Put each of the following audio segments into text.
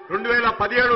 రెండు వేల పదిహేడు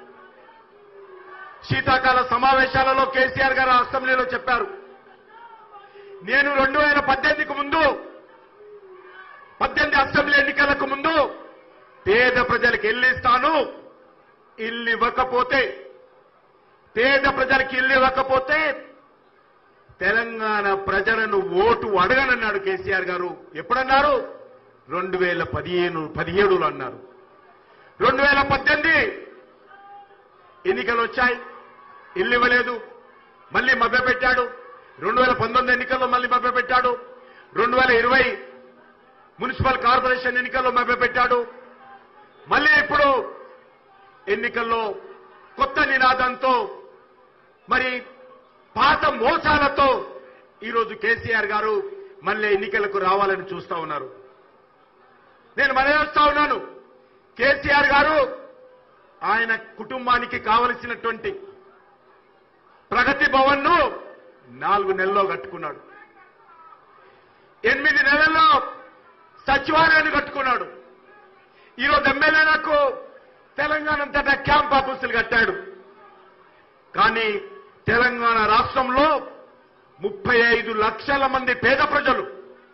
శీతాకాల సమావేశాలలో కేసీఆర్ గారు అసెంబ్లీలో చెప్పారు నేను రెండు వేల పద్దెనిమిదికి ముందు పద్దెనిమిది అసెంబ్లీ ఎన్నికలకు ముందు పేద ప్రజలకు ఇల్లు ఇస్తాను ఇల్లు ఇవ్వకపోతే పేద ప్రజలకు ఇల్లు ఇవ్వకపోతే తెలంగాణ ప్రజలను ఓటు అడగనన్నాడు కేసీఆర్ గారు ఎప్పుడన్నారు రెండు వేల పదిహేను పదిహేడులో అన్నారు రెండు వేల పద్దెనిమిది ఎన్నికలు వచ్చాయి ఇల్లు ఇవ్వలేదు మళ్ళీ మభ్యపెట్టాడు రెండు వేల పంతొమ్మిది ఎన్నికల్లో మళ్ళీ మభ్యపెట్టాడు రెండు వేల ఇరవై మున్సిపల్ కార్పొరేషన్ ఎన్నికల్లో మభ్యపెట్టాడు మళ్ళీ ఇప్పుడు ఎన్నికల్లో కొత్త నినాదంతో మరి పాత మోసాలతో ఈరోజు కేసీఆర్ గారు మళ్ళీ ఎన్నికలకు రావాలని చూస్తా ఉన్నారు నేను మనవేస్తా ఉన్నాను కేసీఆర్ గారు ఆయన కుటుంబానికి కావలసినటువంటి ప్రగతి భవన్ ను నాలుగు నెలల్లో కట్టుకున్నాడు ఎనిమిది నెలల్లో సచివాలయాన్ని కట్టుకున్నాడు ఈరోజు ఎమ్మెల్యేలకు తెలంగాణ అంతటా క్యాంప్ ఆఫీసులు కట్టాడు కానీ తెలంగాణ రాష్ట్రంలో ముప్పై ఐదు లక్షల మంది పేద ప్రజలు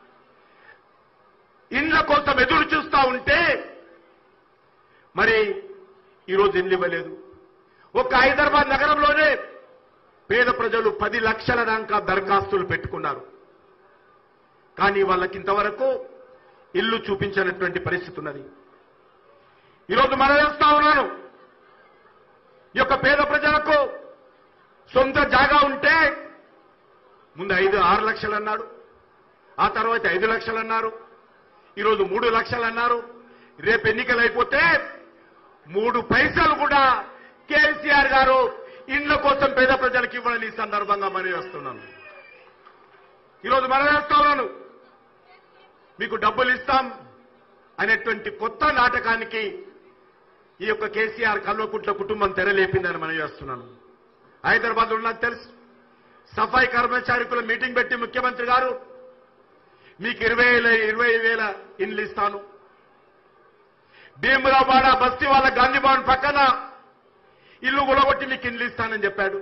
ఇండ్ల కోసం ఎదురు చూస్తా ఉంటే మరి ఈరోజు ఇల్లు ఇవ్వలేదు ఒక హైదరాబాద్ నగరంలోనే పేద ప్రజలు పది లక్షల దాకా దరఖాస్తులు పెట్టుకున్నారు కానీ వాళ్ళకి ఇంతవరకు ఇల్లు చూపించినటువంటి పరిస్థితి ఉన్నది ఈరోజు మనం వేస్తా ఉన్నాను ఈ యొక్క పేద ప్రజలకు సొంత జాగా ఉంటే ముందు ఐదు ఆరు లక్షలు అన్నాడు ఆ తర్వాత ఐదు లక్షలు అన్నారు ఈరోజు మూడు లక్షలు అన్నారు రేపు ఎన్నికలు అయిపోతే మూడు పైసలు కూడా కేసీఆర్ గారు ఇండ్ల కోసం పేద ప్రజలకు ఇవ్వాలని ఈ సందర్భంగా మనవి వేస్తున్నాను ఈరోజు మనం వేస్తా ఉన్నాను మీకు డబ్బులు ఇస్తాం అనేటువంటి కొత్త నాటకానికి ఈ యొక్క కేసీఆర్ కల్వకుట్ల కుటుంబం తెరలేపిందని మనం చేస్తున్నాను హైదరాబాద్ ఉన్నది తెలుసు సఫాయి కర్మచారికుల మీటింగ్ పెట్టి ముఖ్యమంత్రి గారు మీకు ఇరవై వేల ఇరవై వేల ఇండ్లు ఇస్తాను భీమరాబాడ బస్తీ వాళ్ళ గాంధీ భవన్ పక్కన ఇల్లు గులగొట్టి మీకు ఇండ్లు ఇస్తానని చెప్పాడు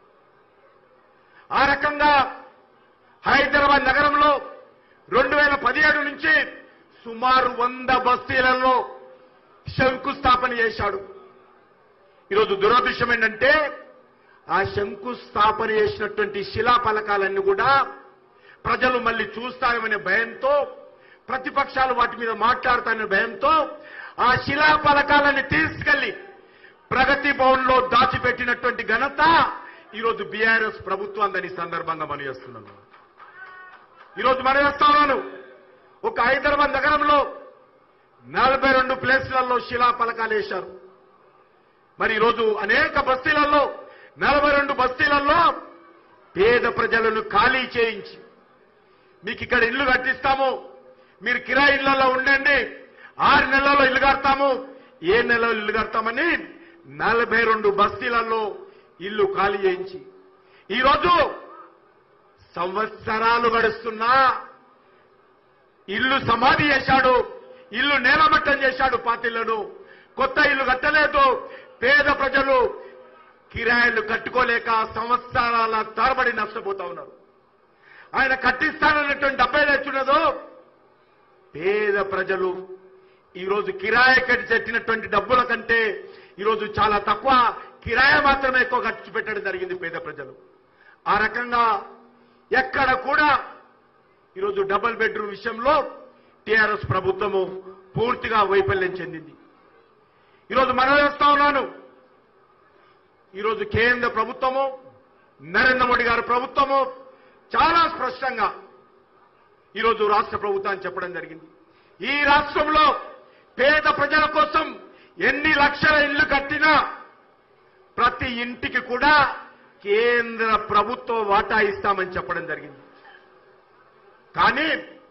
ఆ రకంగా హైదరాబాద్ నగరంలో రెండు వేల పదిహేడు నుంచి సుమారు వంద బస్తీలలో శంకుస్థాపన చేశాడు ఈరోజు దురదృష్టం ఏంటంటే ఆ శంకుస్థాపన చేసినటువంటి శిలా ఫలకాలన్నీ కూడా ప్రజలు మళ్ళీ చూస్తారనే భయంతో ప్రతిపక్షాలు వాటి మీద మాట్లాడతారనే భయంతో ఆ శిలా ఫలకాలని తీసుకెళ్లి ప్రగతి భవన్ లో దాచిపెట్టినటువంటి ఘనత ఈరోజు బీఆర్ఎస్ ప్రభుత్వాన్ని ఈ సందర్భంగా మనం చేస్తున్నాను ఈరోజు మనం చేస్తా ఉన్నాను ఒక హైదరాబాద్ నగరంలో నలభై రెండు ప్లేస్లలో శిలా ఫలకాలు వేశారు మరి ఈరోజు అనేక బస్తీలలో నలభై రెండు బస్తీలలో పేద ప్రజలను ఖాళీ చేయించి మీకు ఇక్కడ ఇల్లు కట్టిస్తాము మీరు కిరాయి ఇళ్లలో ఉండండి ఆరు నెలల్లో ఇల్లు కడతాము ఏ నెలలో ఇల్లు కడతామని నలభై రెండు బస్తీలలో ఇల్లు ఖాళీ చేయించి ఈరోజు సంవత్సరాలు గడుస్తున్నా ఇల్లు సమాధి చేశాడు ఇల్లు నేలమట్టం చేశాడు పార్టీలను కొత్త ఇల్లు కట్టలేదు పేద ప్రజలు కిరాయిలు కట్టుకోలేక సంవత్సరాల తరబడి నష్టపోతా ఉన్నారు ఆయన కట్టిస్తానన్నటువంటి డబ్బే తెచ్చున్నదో పేద ప్రజలు ఈరోజు కిరాయి కట్టి చెట్టినటువంటి డబ్బుల కంటే ఈరోజు చాలా తక్కువ కిరాయి మాత్రమే ఎక్కువ ఖర్చు పెట్టడం జరిగింది పేద ప్రజలు ఆ రకంగా ఎక్కడ కూడా ఈరోజు డబుల్ బెడ్రూమ్ విషయంలో టీఆర్ఎస్ ప్రభుత్వము పూర్తిగా వైఫల్యం చెందింది ఈరోజు మనం వేస్తా ఉన్నాను ఈరోజు కేంద్ర ప్రభుత్వము నరేంద్ర మోడీ గారి ప్రభుత్వము చాలా స్పష్టంగా ఈరోజు రాష్ట్ర ప్రభుత్వాన్ని చెప్పడం జరిగింది ఈ రాష్ట్రంలో పేద ప్రజల కోసం ఎన్ని లక్షల ఇళ్లు కట్టినా ప్రతి ఇంటికి కూడా కేంద్ర ప్రభుత్వ వాటా ఇస్తామని చెప్పడం జరిగింది కానీ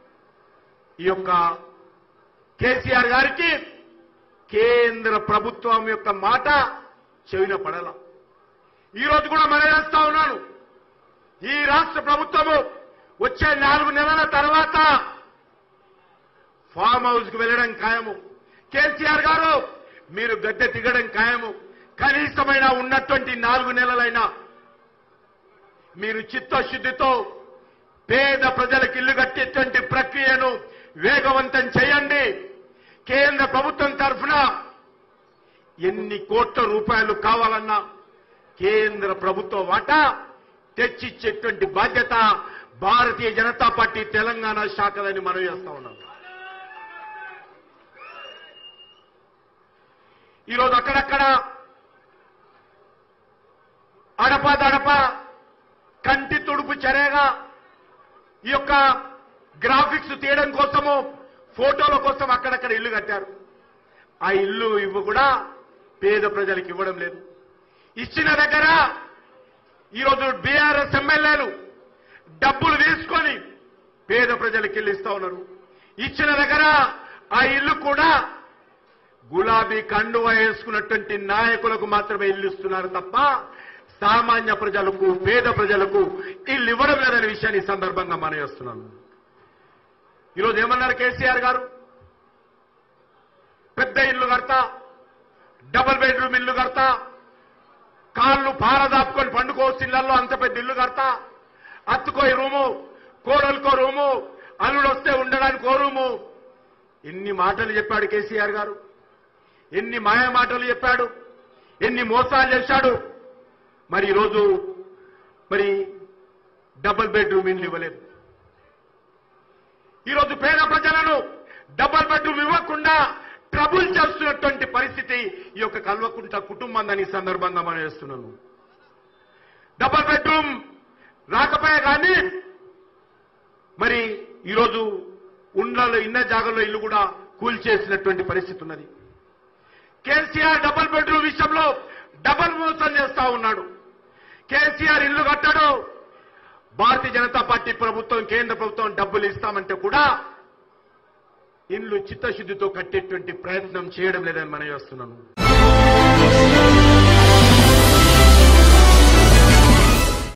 ఈ యొక్క కేసీఆర్ గారికి కేంద్ర ప్రభుత్వం యొక్క మాట చెవిన పడల ఈ రోజు కూడా మనం వేస్తా ఉన్నాను ఈ రాష్ట్ర ప్రభుత్వము వచ్చే నాలుగు నెలల తర్వాత ఫామ్ హౌస్ కు వెళ్ళడం ఖాయము కేసీఆర్ గారు మీరు గద్దె దిగడం ఖాయము కనీసమైన ఉన్నటువంటి నాలుగు నెలలైనా మీరు చిత్తశుద్ధితో పేద ప్రజలకు ఇల్లు కట్టేటువంటి ప్రక్రియను వేగవంతం చేయండి కేంద్ర ప్రభుత్వం తరఫున ఎన్ని కోట్ల రూపాయలు కావాలన్నా కేంద్ర ప్రభుత్వ వాటా తెచ్చిచ్చేటువంటి బాధ్యత భారతీయ జనతా పార్టీ తెలంగాణ శాఖలని మనం చేస్తా ఉన్నాం ఈరోజు అక్కడక్కడ అడపదడప కంటి తుడుపు చర్యగా ఈ యొక్క గ్రాఫిక్స్ తీయడం కోసము ఫోటోల కోసం అక్కడక్కడ ఇల్లు కట్టారు ఆ ఇల్లు ఇవ్వ కూడా పేద ప్రజలకు ఇవ్వడం లేదు ఇచ్చిన దగ్గర ఈరోజు బీఆర్ఎస్ ఎమ్మెల్యేలు డబ్బులు తీసుకొని పేద ప్రజలకు ఇల్లు ఇస్తా ఉన్నారు ఇచ్చిన దగ్గర ఆ ఇల్లు కూడా గులాబీ కండువ వేసుకున్నటువంటి నాయకులకు మాత్రమే ఇల్లు ఇస్తున్నారు తప్ప సామాన్య ప్రజలకు పేద ప్రజలకు ఇల్లు ఇవ్వడం లేదనే విషయాన్ని ఈ సందర్భంగా మనం చేస్తున్నాను ఈరోజు ఏమన్నారు కేసీఆర్ గారు పెద్ద ఇల్లు కడతా డబుల్ బెడ్రూమ్ ఇల్లు కడతా కాళ్ళు పారదాపుకొని పండుకోవచ్చు ఇళ్లలో అంత పెద్ద ఇల్లు కడతా అత్తుకోయి రూము కోడలుకో రూము అల్లుడు వస్తే ఉండడానికి ఓ రూము ఎన్ని మాటలు చెప్పాడు కేసీఆర్ గారు ఎన్ని మాయ మాటలు చెప్పాడు ఎన్ని మోసాలు చేశాడు మరి ఈరోజు మరి డబుల్ బెడ్రూమ్ ఇల్లు ఇవ్వలేదు ఈరోజు పేద ప్రజలను డబుల్ బెడ్రూమ్ ఇవ్వకుండా ట్రబుల్ చేస్తున్నటువంటి పరిస్థితి ఈ యొక్క కల్వకుంట కుటుంబాన్ని ఈ సందర్భంగా మనం చేస్తున్నాను డబుల్ బెడ్రూమ్ రాకపోయా కానీ మరి ఈరోజు ఉండ్లలో ఇన్న జాగల్లో ఇల్లు కూడా కూల్చేసినటువంటి పరిస్థితి ఉన్నది కేసీఆర్ డబుల్ బెడ్రూమ్ విషయంలో డబుల్ మోసం చేస్తా ఉన్నాడు కేసీఆర్ ఇల్లు కట్టాడు భారతీయ జనతా పార్టీ ప్రభుత్వం కేంద్ర ప్రభుత్వం డబ్బులు ఇస్తామంటే కూడా ఇండ్లు చిత్తశుద్ధితో కట్టేటువంటి ప్రయత్నం చేయడం లేదని మనం చేస్తున్నాను